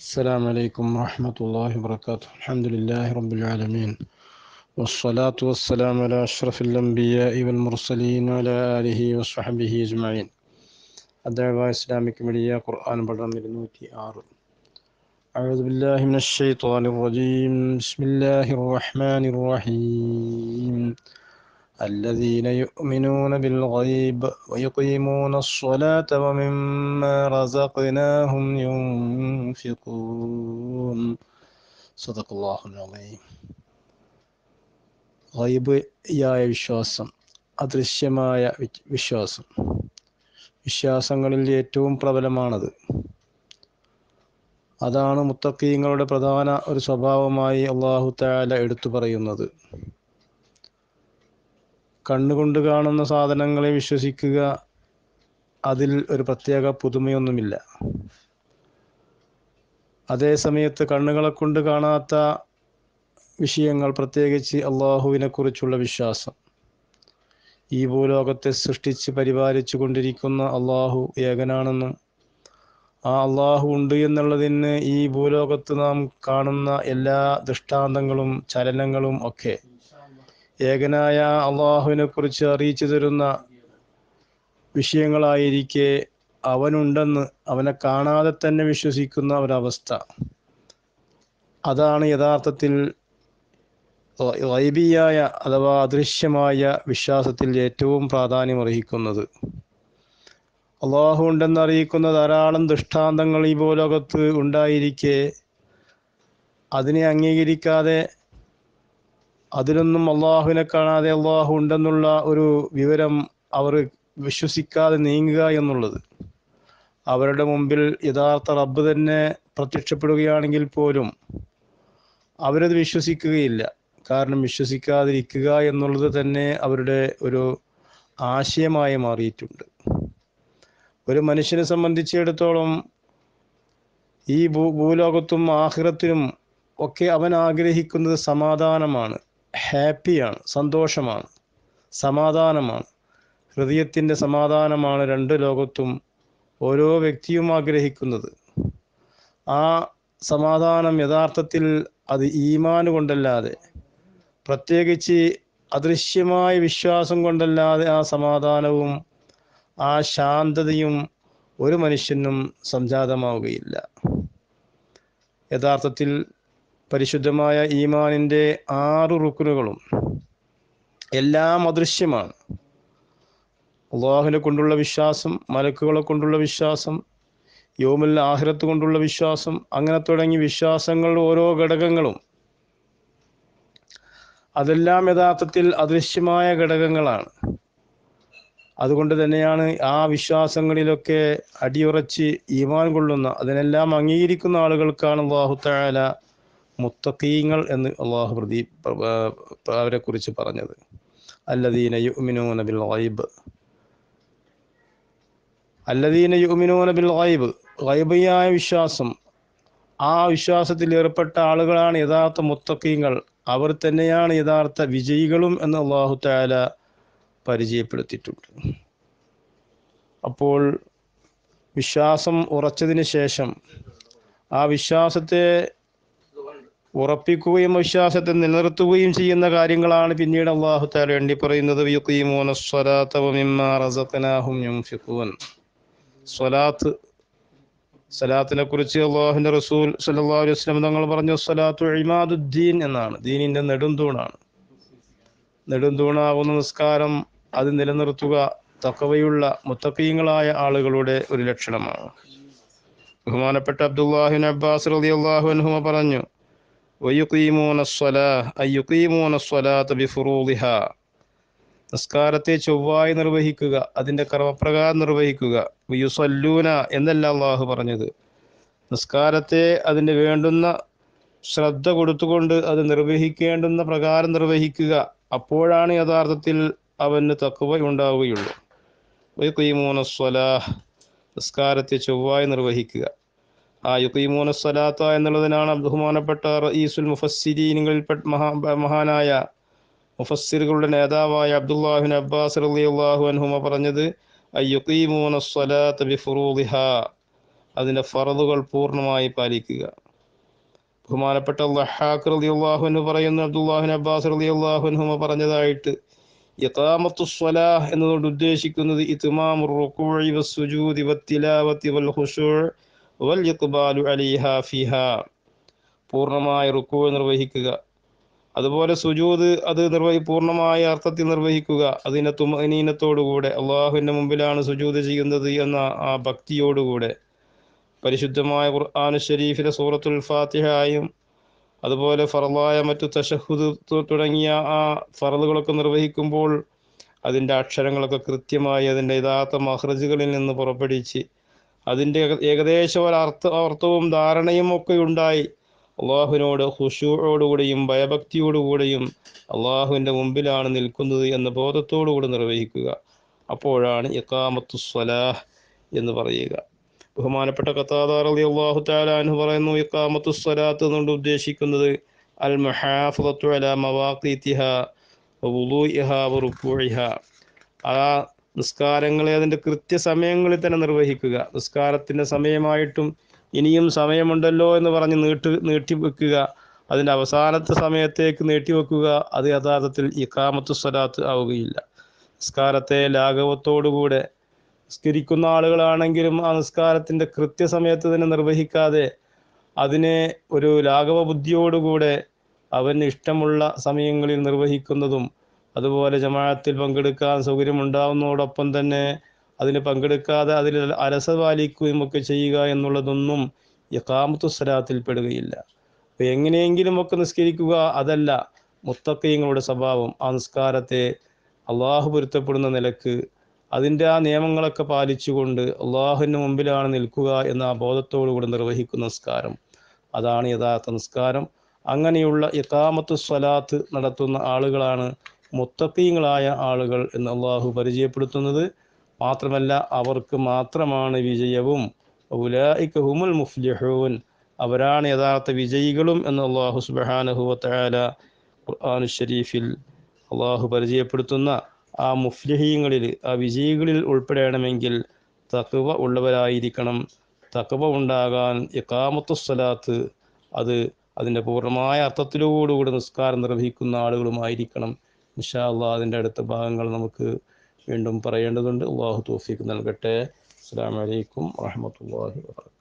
السلام عليكم ورحمة الله وبركاته الحمد لله رب العالمين والصلاة والسلام على أشرف الأنبياء والمرسلين وعلى آله وصحبه أجمعين الدعوة إسلامك مليا قرآن بدرم ഇരുന്നൂറ്റി ആറ് أعوذ بالله من الشيطان الرجيم بسم الله الرحمن الرحيم الذين يؤمنون بالغيب ويقيمون الصلاة ومما رزقناهم ينفقون صدق الله العظيم ഗൈബിയായ വിശ്വാസം അദൃശ്യമായ വി- വിശ്വാസം വിശ്വാസങ്ങളിൽ ഏറ്റവും പ്രബലമാണത് അതാണ് മുത്തക്കീങ്ങളുടെ പ്രധാന ഒരു സ്വഭാവമായി അള്ളാഹു താല എടുത്തു പറയുന്നത് കണ്ണുകൊണ്ട് കാണുന്ന സാധനങ്ങളെ വിശ്വസിക്കുക അതിൽ ഒരു പ്രത്യേക പുതുമയൊന്നുമില്ല അതേ സമയത്ത് കണ്ണുകളെ കൊണ്ട് കാണാത്ത വിഷയങ്ങൾ പ്രത്യേകിച്ച് അള്ളാഹുവിനെ കുറിച്ചുള്ള വിശ്വാസം ഈ ഭൂലോകത്തെ സൃഷ്ടിച്ച് പരിപാലിച്ചു കൊണ്ടിരിക്കുന്ന അള്ളാഹു ഏകനാണെന്നും ആ അള്ളാഹു ഉണ്ട് എന്നുള്ളതിന് ഈ ഭൂലോകത്ത് നാം കാണുന്ന എല്ലാ ദൃഷ്ടാന്തങ്ങളും ചലനങ്ങളും ഒക്കെ ഏകനായ അള്ളാഹുവിനെ കുറിച്ച് അറിയിച്ചു തരുന്ന വിഷയങ്ങളായിരിക്കെ അവനുണ്ടെന്ന് അവനെ കാണാതെ തന്നെ വിശ്വസിക്കുന്ന ഒരവസ്ഥ അതാണ് യഥാർത്ഥത്തിൽ വൈബിയായ അഥവാ അദൃശ്യമായ വിശ്വാസത്തിൽ ഏറ്റവും പ്രാധാന്യമർഹിക്കുന്നത് അള്ളാഹു ഉണ്ടെന്നറിയിക്കുന്ന ധാരാളം ദൃഷ്ടാന്തങ്ങൾ ഈ ഭൂലോകത്ത് ഉണ്ടായിരിക്കെ അതിനെ അംഗീകരിക്കാതെ അതിലൊന്നും അള്ളാഹുവിനെ കാണാതെ അള്ളാഹു ഉണ്ടെന്നുള്ള ഒരു വിവരം അവർ വിശ്വസിക്കാതെ നീങ്ങുക എന്നുള്ളത് അവരുടെ മുമ്പിൽ യഥാർത്ഥ റബ്ബ് തന്നെ പ്രത്യക്ഷപ്പെടുകയാണെങ്കിൽ പോലും അവരത് വിശ്വസിക്കുകയില്ല കാരണം വിശ്വസിക്കാതിരിക്കുക എന്നുള്ളത് തന്നെ അവരുടെ ഒരു ആശയമായി മാറിയിട്ടുണ്ട് ഒരു മനുഷ്യനെ സംബന്ധിച്ചിടത്തോളം ഈ ഭൂ ഭൂലോകത്തും ആഹ്റത്തിനും ഒക്കെ അവൻ ആഗ്രഹിക്കുന്നത് സമാധാനമാണ് ഹാപ്പിയാണ് സന്തോഷമാണ് സമാധാനമാണ് ഹൃദയത്തിൻ്റെ സമാധാനമാണ് രണ്ട് ലോകത്തും ഓരോ വ്യക്തിയും ആഗ്രഹിക്കുന്നത് ആ സമാധാനം യഥാർത്ഥത്തിൽ അത് ഈമാൻ കൊണ്ടല്ലാതെ പ്രത്യേകിച്ച് അദൃശ്യമായ വിശ്വാസം കൊണ്ടല്ലാതെ ആ സമാധാനവും ആ ശാന്തതയും ഒരു മനുഷ്യനും സംജാതമാവുകയില്ല യഥാർത്ഥത്തിൽ പരിശുദ്ധമായ ഈമാനിൻ്റെ ആറ് റുക്കുനുകളും എല്ലാം അദൃശ്യമാണ് അള്ളാഹുവിനെ കൊണ്ടുള്ള വിശ്വാസം മലക്കുകളെ കൊണ്ടുള്ള വിശ്വാസം യോമുൽ ആഹിറത്ത് കൊണ്ടുള്ള വിശ്വാസം അങ്ങനെ തുടങ്ങി വിശ്വാസങ്ങൾ ഓരോ ഘടകങ്ങളും അതെല്ലാം യഥാർത്ഥത്തിൽ അദൃശ്യമായ ഘടകങ്ങളാണ് അതുകൊണ്ട് തന്നെയാണ് ആ വിശ്വാസങ്ങളിലൊക്കെ അടിയുറച്ച് ഈമാൻ കൊള്ളുന്ന അതിനെല്ലാം അംഗീകരിക്കുന്ന ആളുകൾക്കാണ് അള്ളാഹു താല മുത്തക്കീങ്ങൾ എന്ന് അള്ളാഹു പ്രതി അവരെ കുറിച്ച് പറഞ്ഞത് അല്ലദീന യുഅ്മിനൂന ബിൽ ഗൈബ് അല്ലദീന യുഅ്മിനൂന ബിൽ ഗൈബ് ഗൈബിയായ വിശ്വാസം ആ വിശ്വാസത്തിൽ ഏർപ്പെട്ട ആളുകളാണ് യഥാർത്ഥ മുത്തക്കീങ്ങൾ അവർ തന്നെയാണ് യഥാർത്ഥ വിജയികളും എന്ന് അള്ളാഹു താല പരിചയപ്പെടുത്തിയിട്ടുണ്ട് അപ്പോൾ വിശ്വാസം ഉറച്ചതിന് ശേഷം ആ വിശ്വാസത്തെ ഉറപ്പിക്കുകയും വിശ്വാസത്തെ നിലനിർത്തുകയും ചെയ്യുന്ന കാര്യങ്ങളാണ് പിന്നീട് അള്ളാഹു താല എണ്ണി പറയുന്നത് യുഖീമൂന സ്വലാത്ത വമിമ്മാ റസഖനാഹും യുൻഫിഖൂൻ സ്വലാത്ത് സലാത്തിനെ കുറിച്ച് അള്ളാഹുവിന്റെ റസൂൽ സല്ലല്ലാഹു അലൈഹി വസല്ലം തങ്ങൾ പറഞ്ഞു സ്വലാത്തു ഇമാദുദ്ദീൻ എന്നാണ് ദീനിന്റെ നെടുന്തൂണാണ് നെടുന്തൂണാകുന്ന നിസ്കാരം അത് നിലനിർത്തുക തക്കവയുള്ള മുത്തക്കീങ്ങളായ ആളുകളുടെ ഒരു ലക്ഷണമാണ് ബഹുമാനപ്പെട്ട അബ്ദുല്ലാഹിൻ അബ്ബാസ് റളിയല്ലാഹു അൻഹുമ പറഞ്ഞു വയുഖീമൂന സ്വലാഹ് അയ്യുഖീമൂന സ്വലാത്ത് ബിഫുറൂദിഹ നിസ്കാരത്തെ ചൊവ്വായി നിർവഹിക്കുക അതിൻ്റെ കർമ്മപ്രകാരം നിർവഹിക്കുക യുസല്ലൂന എന്നല്ല അള്ളാഹു പറഞ്ഞത് നിസ്കാരത്തെ അതിൻ്റെ വേണ്ടുന്ന ശ്രദ്ധ കൊടുത്തുകൊണ്ട് അത് നിർവഹിക്കേണ്ടുന്ന പ്രകാരം നിർവഹിക്കുക അപ്പോഴാണ് യഥാർത്ഥത്തിൽ അവന് തക്കുവ ഉണ്ടാവുകയുള്ളൂ വൈക്കീമൂന സ്വലാഹ് നിസ്കാരത്തെ ചൊവ്വായി നിർവഹിക്കുക ആ യുക്കീമൂന സ്വലാത്ത എന്നുള്ളതിനാണ് ബഹുമാനപ്പെട്ട റഈസുൽ മുഫസ്സിരീനുകളിൽ മഹാ മഹാനായ മുഫസ്സിറുകളുടെ നേതാവായ അബ്ദുല്ലാഹിൻ അബ്ബാസ് റളിയല്ലാഹു അൻഹുമ പറഞ്ഞത് അയ്യുഖീമൂന സ്വലാത്ത ബിഫുറൂദിഹ അതിൻ്റെ ഫറദുകൾ പൂർണ്ണമായി പാലിക്കുക ബഹുമാനപ്പെട്ട ലഹാഖ് റലി അള്ളാഹുനു പറയുന്ന അബ്ദുല്ലാഹിൻ അബ്ബാസ് റലി അള്ളാഹുനുമ പറഞ്ഞതായിട്ട് ഇഖാമത്തു സ്വലാഹ് എന്നതുകൊണ്ട് ഉദ്ദേശിക്കുന്നത് ഇത്മാമുർ റുകൂഇ വസ്സുജൂദി വത്തിലാവത്തി വൽ ഖുശൂഅ് വൽ ഇഖ്ബാലു അലൈഹാ ഫിഹാ പൂർണ്ണമായ റുക്കൂ നിർവഹിക്കുക അതുപോലെ സുജൂദ് അത് നിർവഹി പൂർണ്ണമായ അർത്ഥത്തിൽ നിർവഹിക്കുക അതിനെ തുമനീനത്തോടുകൂടെ അള്ളാഹുവിൻ്റെ മുമ്പിലാണ് സുജൂദ് ചെയ്യുന്നത് എന്ന ആ ഭക്തിയോടുകൂടെ പരിശുദ്ധമായ ഖുർആാനു ഷരീഫിലെ സൂറത്തുൽ ഫാത്തിഹയും അതുപോലെ ഫറലായ മറ്റു തഷഹുദ് തുടങ്ങിയ ആ ഫറലുകളൊക്കെ നിർവഹിക്കുമ്പോൾ അതിൻ്റെ അക്ഷരങ്ങളൊക്കെ കൃത്യമായി അതിൻ്റെ യഥാർത്ഥ മഹ്റജുകളിൽ നിന്ന് പുറപ്പെടുവിച്ച് അതിൻ്റെ ഏകദേശ ഒരർത്ഥ അർത്ഥവും ധാരണയും ഒക്കെ ഉണ്ടായി അള്ളാഹുവിനോട് ഹുഷൂയോടുകൂടിയും ഭയഭക്തിയോടുകൂടിയും അള്ളാഹുവിൻ്റെ മുമ്പിലാണ് നിൽക്കുന്നത് എന്ന ബോധത്തോടുകൂടി നിർവഹിക്കുക അപ്പോഴാണ് ഇക്കാമത്തു സ്വലാഹ് എന്ന് പറയുക ബഹുമാനപ്പെട്ട കത്താദാർ അലി അള്ളാഹു താലാൻഹു പറയുന്നു ഇക്കാമത്തു സ്വലാത്ത് എന്നുകൊണ്ട് ഉദ്ദേശിക്കുന്നത് അൽ മഹാഫത്തു അല മവാഖീത്തിഹ വുളൂഇഹ റുക്കൂഇഹ ആ നിസ്കാരങ്ങളെ അതിൻ്റെ കൃത്യസമയങ്ങളിൽ തന്നെ നിർവഹിക്കുക നിസ്കാരത്തിൻ്റെ സമയമായിട്ടും ഇനിയും സമയമുണ്ടല്ലോ എന്ന് പറഞ്ഞ് നീട്ടി നീട്ടി വെക്കുക അതിൻ്റെ അവസാനത്തെ സമയത്തേക്ക് നീട്ടിവെക്കുക അത് യഥാർത്ഥത്തിൽ ഇക്കാമത്തു സ്വലാത്ത് ആവുകയില്ല നിസ്കാരത്തെ ലാഘവത്തോടുകൂടെ നിസ്കരിക്കുന്ന ആളുകളാണെങ്കിലും ആ നിസ്കാരത്തിൻ്റെ കൃത്യസമയത്ത് തന്നെ നിർവഹിക്കാതെ അതിനെ ഒരു ലാഘവ ബുദ്ധിയോടുകൂടെ അവന് ഇഷ്ടമുള്ള സമയങ്ങളിൽ നിർവഹിക്കുന്നതും അതുപോലെ ജമാഅത്തിൽ പങ്കെടുക്കാൻ സൗകര്യമുണ്ടാവുന്നതോടൊപ്പം തന്നെ അതിന് പങ്കെടുക്കാതെ അതിൽ അലസ പാലിക്കുകയും ഒക്കെ ചെയ്യുക എന്നുള്ളതൊന്നും യക്കാമത്തു സ്വലാത്തിൽ പെടുകയില്ല അപ്പോൾ എങ്ങനെയെങ്കിലും ഒക്കെ നിസ്കരിക്കുക അതല്ല മുത്തക്കയങ്ങളുടെ സ്വഭാവം ആ നിസ്കാരത്തെ അള്ളാഹു പൊരുത്തപ്പെടുന്ന നിലക്ക് അതിൻ്റെ ആ നിയമങ്ങളൊക്കെ പാലിച്ചുകൊണ്ട് അള്ളാഹുവിൻ്റെ മുമ്പിലാണ് നിൽക്കുക എന്ന ആ ബോധത്തോടുകൂടി നിർവഹിക്കുന്ന നിസ്കാരം അതാണ് യഥാർത്ഥ നിസ്കാരം അങ്ങനെയുള്ള ഇക്കാമത്ത് സ്വലാത്ത് നടത്തുന്ന ആളുകളാണ് മുത്തക്കീങ്ങളായ ആളുകൾ എന്ന് അള്ളാഹു പരിചയപ്പെടുത്തുന്നത് മാത്രമല്ല അവർക്ക് മാത്രമാണ് വിജയവും ഉലായിക്ക ഹുമുൽ മുഫ്ലിഹൂൻ അവരാണ് യഥാർത്ഥ വിജയികളും എന്ന് അള്ളാഹു സുബാനഹുവല ഖുർആൻ ഷരീഫിൽ അള്ളാഹു പരിചയപ്പെടുത്തുന്ന ആ മുഫ്ലിഹീങ്ങളിൽ ആ വിജയികളിൽ ഉൾപ്പെടണമെങ്കിൽ തക്കവ ഉള്ളവരായിരിക്കണം തക്കവ ഉണ്ടാകാൻ ഇക്കാമത്തു സ്വലാത്ത് അത് അതിൻ്റെ പൂർണ്ണമായ അർത്ഥത്തിലോടുകൂടി നിസ്കാരം നിർവഹിക്കുന്ന ആളുകളുമായിരിക്കണം ഇൻഷാ അള്ളാഹ് അതിൻ്റെ അടുത്ത ഭാഗങ്ങൾ നമുക്ക് വീണ്ടും പറയേണ്ടതുണ്ട് അള്ളാഹു തോഫിക്ക് നൽകട്ടെ അസ്സാം വലൈക്കും വാഹമത്തല്ലാഹി വാ